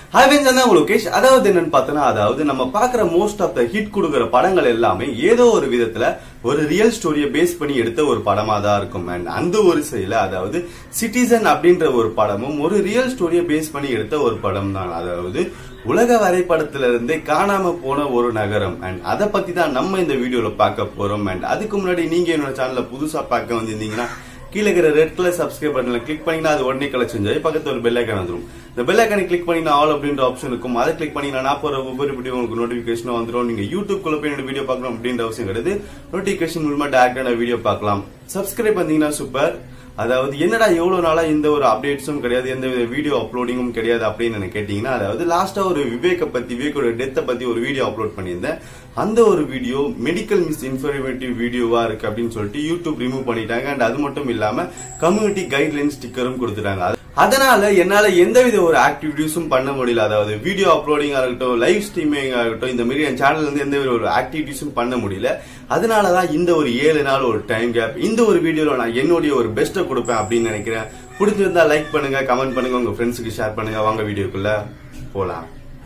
hi வெஞ்சன் தான் லோகேஷ் அதாவது என்னன்னு பார்த்தோன்னா அதாவது நம்ம பார்க்குற மோஸ்ட் ஆஃப் த ஹிட் கொடுக்குற படங்கள் எல்லாமே ஏதோ ஒரு விதத்துல ஒரு ரியல் ஸ்டோரியை பேஸ் பண்ணி எடுத்த ஒரு படமா தான் இருக்கும் அண்ட் அந்த ஒரு செயல அதாவது சிட்டிசன் அப்படின்ற ஒரு படமும் ஒரு ரியல் ஸ்டோரியை பேஸ் பண்ணி எடுத்த ஒரு படம் தான் அதாவது உலக வரைபடத்துல இருந்தே காணாம போன ஒரு நகரம் அண்ட் அதை பத்தி தான் நம்ம இந்த வீடியோல பார்க்க போறோம் அண்ட் அதுக்கு முன்னாடி நீங்க என்னோட சேனல்ல புதுசா பார்க்க வந்திருந்தீங்கன்னா கீழே இருக்கிற ரெட் கலர் சப்ஸ்கிரைப் பட்டன்ல கிளிக் பண்ணீங்கன்னா அது உடனே கலெக்ஷன் செஞ்சு பக்கத்துல ஒரு பெல் ஐக்கான் வந்துரும் இந்த பெல் ஐக்கானை கிளிக் பண்ணீங்கன்னா ஆல் அப்படின்ற ஆப்ஷன் இருக்கும் அதை கிளிக் பண்ணீங்கன்னா நான் போற ஒவ்வொரு வீடியோ உங்களுக்கு நோட்டிபிகேஷன் வந்துரும் நீங்க யூடியூப் குள்ள போய் என்னோட வீடியோ பார்க்கணும் அப்படின்ற அவசியம் கிடையாது நோட்டிபிகேஷன் மூலமா டேரக்டா வீடியோ பார்க்கலாம் சப்ஸ்கிரைப் பண்ணீங்கன்னா சூப்பர் அதாவது என்னடா எவ்வளவு நாளா இந்த ஒரு அப்டேட்ஸும் கிடையாது எந்த வித வீடியோ அப்லோடிங்கும் கிடையாது அப்படின்னு எனக்கு கேட்டீங்கன்னா அதாவது லாஸ்டா ஒரு விவேக பத்தி விவேக்கோட டெத்தை பத்தி ஒரு வீடியோ அப்லோட் பண்ணியிருந்தேன் அந்த ஒரு வீடியோ மெடிக்கல் மிஸ் இன்ஃபர்மேட்டிவ் வீடியோவா இருக்கு அப்படின்னு சொல்லிட்டு யூடியூப் ரிமூவ் பண்ணிட்டாங்க அண்ட் அது மட்டும் இல்லாம கம்யூனிட்டி கைட்லைன் ஸ்டிக்கரும் கொடுத்துட்டாங்க அதனால என்னால எந்தவித ஒரு ஆக்டிவிட்டிஸும் பண்ண முடியல அதாவது வீடியோ அப்லோடிங்கா இருக்கட்டும் லைவ் ஸ்ட்ரீமிங் ஆகட்டும் இந்த மாதிரி என் சேனல்ல இருந்து எந்த ஒரு ஆக்டிவிட்டிஸும் பண்ண முடியல அதனாலதான் இந்த ஒரு ஏழு நாள் ஒரு டைம் கேப் இந்த ஒரு வீடியோல நான் என்னுடைய ஒரு பெஸ்ட்டை கொடுப்பேன் அப்படின்னு நினைக்கிறேன் பிடிச்சிருந்தா லைக் பண்ணுங்க கமெண்ட் பண்ணுங்க உங்க ஃப்ரெண்ட்ஸுக்கு ஷேர் பண்ணுங்க வாங்க வீடியோக்குள்ள போலாம்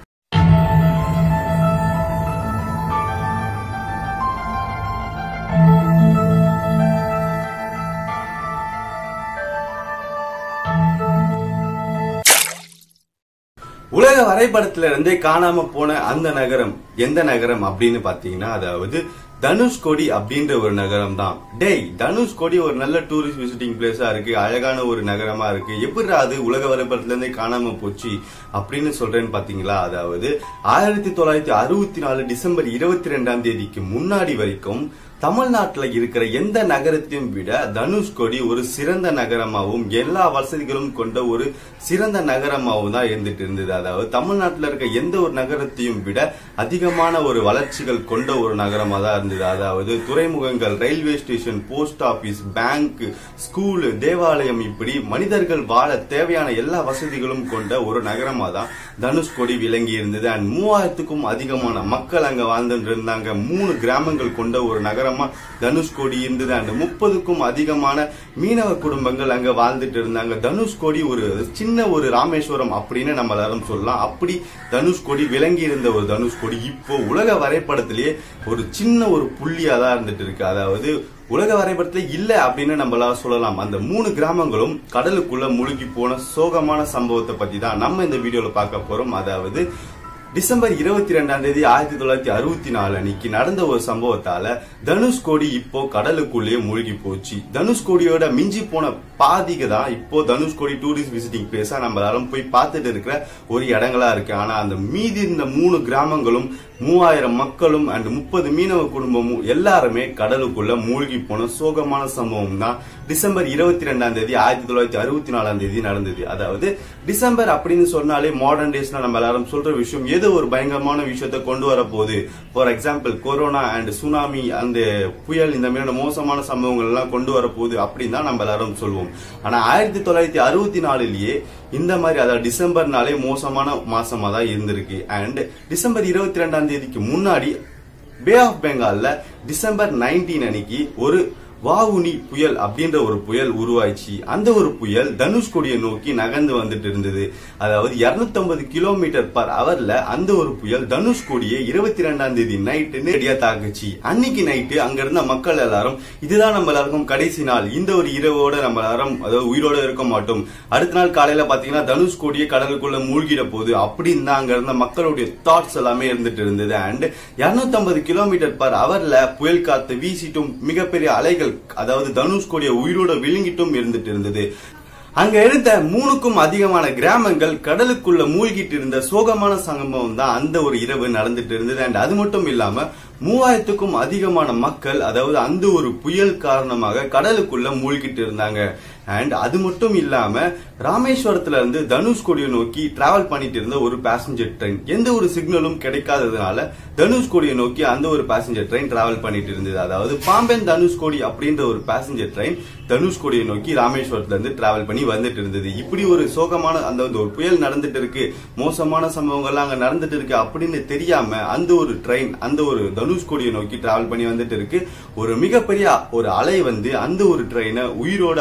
உலக வரைபடத்துல இருந்தே காணாம போன அந்த நகரம் எந்த நகரம் அப்படின்னு பாத்தீங்கன்னா அதாவது தனுஷ்கோடி அப்படின்ற ஒரு நகரம் தான் டேய் தனுஷ்கோடி ஒரு நல்ல டூரிஸ்ட் விசிட்டிங் பிளேஸா இருக்கு அழகான ஒரு நகரமா இருக்கு எப்படி அது உலக வரைபடத்துல இருந்தே காணாம போச்சு அப்படின்னு சொல்றேன்னு பாத்தீங்களா அதாவது ஆயிரத்தி தொள்ளாயிரத்தி அறுபத்தி நாலு டிசம்பர் இருபத்தி ரெண்டாம் தேதிக்கு முன்னாடி வரைக்கும் தமிழ்நாட்டுல இருக்கிற எந்த நகரத்தையும் விட தனுஷ்கோடி ஒரு சிறந்த நகரமாகவும் எல்லா வசதிகளும் கொண்ட ஒரு சிறந்த நகரமாகவும் தான் இருந்துட்டு இருந்தது அதாவது தமிழ்நாட்டுல இருக்க எந்த ஒரு நகரத்தையும் விட அதிகமான ஒரு வளர்ச்சிகள் கொண்ட ஒரு நகரமா தான் இருந்தது அதாவது துறைமுகங்கள் railway station post office bank school தேவாலயம் இப்படி மனிதர்கள் வாழ தேவையான எல்லா வசதிகளும் கொண்ட ஒரு நகரமா தான் தனுஷ்கோடி விளங்கி இருந்தது அண்ட் மூவாயிரத்துக்கும் அதிகமான மக்கள் அங்க வாழ்ந்துட்டு இருந்தாங்க மூணு கிராமங்கள் கொண்ட ஒரு நகரமா தனுஷ்கோடி இருந்தது அண்ட் முப்பதுக்கும் அதிகமான மீனவ குடும்பங்கள் அங்க வாழ்ந்துட்டு இருந்தாங்க தனுஷ்கோடி ஒரு சின்ன ஒரு ராமேஸ்வரம் அப்படின்னு நம்ம எல்லாரும் சொல்லலாம் அப்படி தனுஷ்கோடி விளங்கி இருந்த ஒரு தனுஷ்கோடி இப்போ உலக வரைபடத்திலேயே ஒரு சின்ன ஒரு புள்ளியா தான் இருந்துட்டு இருக்கு அதாவது உலக வரைபடத்துல இல்ல அப்படின்னு நம்மளால சொல்லலாம் அந்த மூணு கிராமங்களும் கடலுக்குள்ள முழுகி போன சோகமான சம்பவத்தை பத்தி தான் நம்ம இந்த வீடியோல பார்க்க போறோம் அதாவது டிசம்பர் இருபத்தி ரெண்டாம் தேதி ஆயிரத்தி தொள்ளாயிரத்தி அறுபத்தி நாலு அன்னைக்கு நடந்த ஒரு சம்பவத்தால தனுஷ்கோடி இப்போ கடலுக்குள்ளேயே மூழ்கி போச்சு தனுஷ்கோடியோட மிஞ்சி போன பாதிக்கு தான் இப்போ தனுஷ்கோடி டூரிஸ்ட் விசிட்டிங் பிளேஸா நம்ம எல்லாரும் போய் பார்த்துட்டு இருக்கிற ஒரு இடங்களா இருக்கு ஆனா அந்த மீதி இந்த மூணு கிராமங்களும் மூவாயிரம் மக்களும் அண்ட் முப்பது மீனவ குடும்பமும் எல்லாருமே கடலுக்குள்ள மூழ்கி போன சோகமான சம்பவம் தான் டிசம்பர் இருபத்தி ரெண்டாம் தேதி ஆயிரத்தி தொள்ளாயிரத்தி அறுபத்தி நாலாம் தேதி நடந்தது அதாவது டிசம்பர் அப்படின்னு சொன்னாலே மாடர்ன் டேஸ்னா நம்ம எல்லாரும் சொல்ற விஷயம் ஏதோ ஒரு பயங்கரமான விஷயத்த கொண்டு வர போகுது for example corona and tsunami அந்த புயல் இந்த மாதிரியான மோசமான சம்பவங்கள் எல்லாம் கொண்டு வர போகுது அப்படின்னு தான் நம்ம எல்லாரும் சொல்லுவோம் ஆனா ஆயிரத்தி தொள்ளாயிரத்தி அறுபத்தி நாலுலயே இந்த மாதிரி அதாவது டிசம்பர்னாலே மோசமான மாசமா தான் இருந்திருக்கு அண்ட் டிசம்பர் இருபத்தி ரெண்டாம் தேதிக்கு முன்னாடி பே ஆஃப் பெங்கால்ல டிசம்பர் நைன்டீன் அன்னைக்கு ஒரு வாவுனி புயல் அப்படின்ற ஒரு புயல் உருவாயிச்சு அந்த ஒரு புயல் தனுஷ்கோடியை நோக்கி நகர்ந்து வந்துட்டு இருந்தது அதாவது 250 கிலோமீட்டர் பர் ஹவர்ல அந்த ஒரு புயல் தனுஷ்கோடியை இருபத்தி ரெண்டாம் தேதி நைட்டு நேரடியா தாக்குச்சு அன்னைக்கு நைட்டு அங்க இருந்த மக்கள் எல்லாரும் இதுதான் நம்ம எல்லாருக்கும் கடைசி நாள் இந்த ஒரு இரவோட நம்ம எல்லாரும் அதாவது உயிரோட இருக்க மாட்டோம் அடுத்த நாள் காலையில பாத்தீங்கன்னா தனுஷ்கோடியை கடலுக்குள்ள மூழ்கிட போகுது அப்படின்னு தான் அங்க இருந்த மக்களுடைய தாட்ஸ் எல்லாமே இருந்துட்டு இருந்தது அண்ட் 250 கிலோமீட்டர் பர் ஹவர்ல புயல் காத்து வீசிட்டும் மிகப்பெரிய அலைகள் அதாவது தனுஷ்கோடிய உயிரோட விழுங்கிட்டும் இருந்துட்டு இருந்தது அங்க இருந்த மூணுக்கும் அதிகமான கிராமங்கள் கடலுக்குள்ள மூழ்கிட்டு இருந்த சோகமான சம்பவம் தான் அந்த ஒரு இரவு நடந்துட்டு இருந்தது அண்ட் அது மட்டும் இல்லாம மூவாயிரத்துக்கும் அதிகமான மக்கள் அதாவது அந்த ஒரு புயல் காரணமாக கடலுக்குள்ள மூழ்கிட்டு இருந்தாங்க அண்ட் அது மட்டும் இல்லாம ராமேஸ்வரத்துல இருந்து தனுஷ்கோடியை நோக்கி டிராவல் பண்ணிட்டு இருந்த ஒரு பேசஞ்சர் ட்ரெயின் எந்த ஒரு சிக்னலும் கிடைக்காததுனால தனுஷ்கோடியை நோக்கி அந்த ஒரு பேசஞ்சர் ட்ரெயின் டிராவல் பண்ணிட்டு இருந்தது அதாவது பாம்பன் தனுஷ்கோடி அப்படின்ற ஒரு பேசஞ்சர் ட்ரெயின் தனுஷ்கோடியை நோக்கி ராமேஸ்வரத்துல இருந்து டிராவல் பண்ணி வந்துட்டு இருந்தது இப்படி ஒரு சோகமான அந்த ஒரு புயல் நடந்துட்டு இருக்கு மோசமான சம்பவங்கள்லாம் அங்க நடந்துட்டு இருக்கு அப்படின்னு தெரியாம அந்த ஒரு ட்ரெயின் அந்த ஒரு தனுஷ்கோடியை நோக்கி டிராவல் பண்ணி வந்துட்டு இருக்கு ஒரு மிகப்பெரிய ஒரு அலை வந்து அந்த ஒரு ட்ரெயினை உயிரோட அதாவது அந்த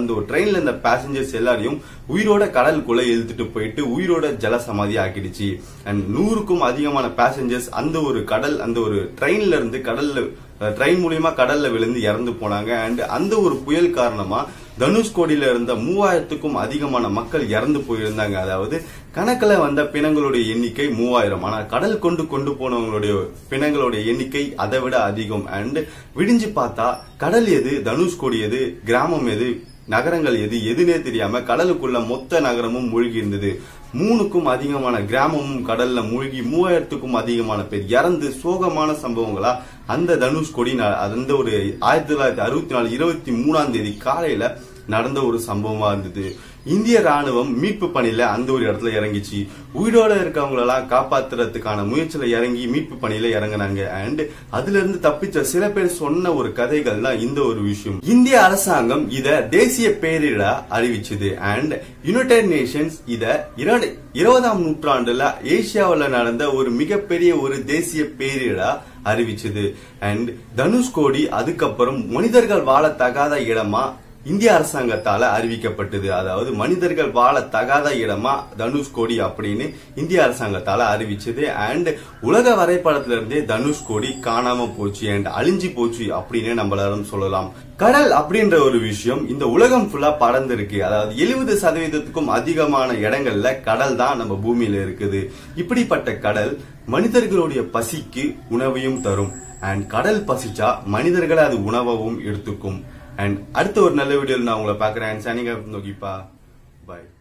அந்த ஒரு ட்ரெயின்ல இருந்த பேசஞ்சர்ஸ் எல்லாரையும் உயிரோட கடலுக்குள்ள இழுத்துட்டு போயிட்டு உயிரோட ஜலசமாதி ஆக்கிடுச்சு அண்ட் நூறுக்கும் அதிகமான பேசஞ்சர்ஸ் அந்த ஒரு கடல் அந்த ஒரு ட்ரெயின்ல இருந்து கடல்ல ட்ரெயின் மூலியமா கடல்ல விழுந்து இறந்து போனாங்க அண்ட் அந்த ஒரு புயல் காரணமா தனுஷ்கோடியில இருந்த மூவாயிரத்துக்கும் அதிகமான மக்கள் இறந்து போயிருந்தாங்க அதாவது கணக்குல வந்த பிணங்களுடைய எண்ணிக்கை மூவாயிரம் ஆனா கடல் கொண்டு கொண்டு போனவங்களுடைய பிணங்களுடைய எண்ணிக்கை அதை விட அதிகம் அண்ட் விடிஞ்சு பார்த்தா கடல் எது தனுஷ்கோடி எது கிராமம் எது நகரங்கள் எது எதுனே தெரியாம கடலுக்குள்ள மொத்த நகரமும் மூழ்கி இருந்தது மூணுக்கும் அதிகமான கிராமமும் கடல்ல மூழ்கி மூவாயிரத்துக்கும் அதிகமான பேர் இறந்து சோகமான சம்பவங்களா அந்த தனுஷ்கோடி ந- அந்த ஒரு ஆயிரத்தி தொள்ளாயிரத்தி அறுபத்தி நாலு இருபத்தி மூணாம் தேதி காலையில நடந்த ஒரு சம்பவமா இருந்தது இந்திய ராணுவம் மீட்பு பணியில அந்த ஒரு இடத்துல இறங்கிச்சு உயிரோட இருக்கவங்களெல்லாம் காப்பாத்துறதுக்கான முயற்சியில இறங்கி மீட்பு பணியில இறங்குனாங்க அண்ட் அதுல இருந்து தப்பிச்ச சில பேர் சொன்ன ஒரு கதைகள் தான் இந்த ஒரு விஷயம் இந்திய அரசாங்கம் இத தேசிய பேரிடரா அறிவிச்சது அண்ட் யுனைடெட் நேஷன்ஸ் இத இரண்டு- இருபதாம் நூற்றாண்டுல ஏசியாவுல நடந்த ஒரு மிகப்பெரிய ஒரு தேசிய பேரிடரா அறிவிச்சது அண்ட் தனுஷ்கோடி அதுக்கப்புறம் மனிதர்கள் வாழ தகாத இடமா இந்திய அரசாங்கத்தால அறிவிக்கப்பட்டது அதாவது மனிதர்கள் வாழ தகாத இடமா தனுஷ்கோடி அப்படின்னு இந்திய அரசாங்கத்தால அறிவிச்சது அண்ட் உலக வரைபடத்துல இருந்தே தனுஷ்கோடி காணாம போச்சு அண்ட் அழிஞ்சு போச்சு அப்படின்னு நம்மளாலும் சொல்லலாம் கடல் அப்படின்ற ஒரு விஷயம் இந்த உலகம் ஃபுல்லா பறந்திருக்கு அதாவது எழுபது சதவீதத்துக்கும் அதிகமான இடங்கள்ல கடல் தான் நம்ம பூமியில இருக்குது இப்படிப்பட்ட கடல் மனிதர்களுடைய பசிக்கு உணவையும் தரும் அண்ட் கடல் பசிச்சா மனிதர்களை அது உணவாகவும் எடுத்துக்கும் அண்ட் அடுத்த ஒரு நல்ல வீடியோல நான் உங்களை பாக்குறேன் சனிகா நோக்கிப்பா பாய்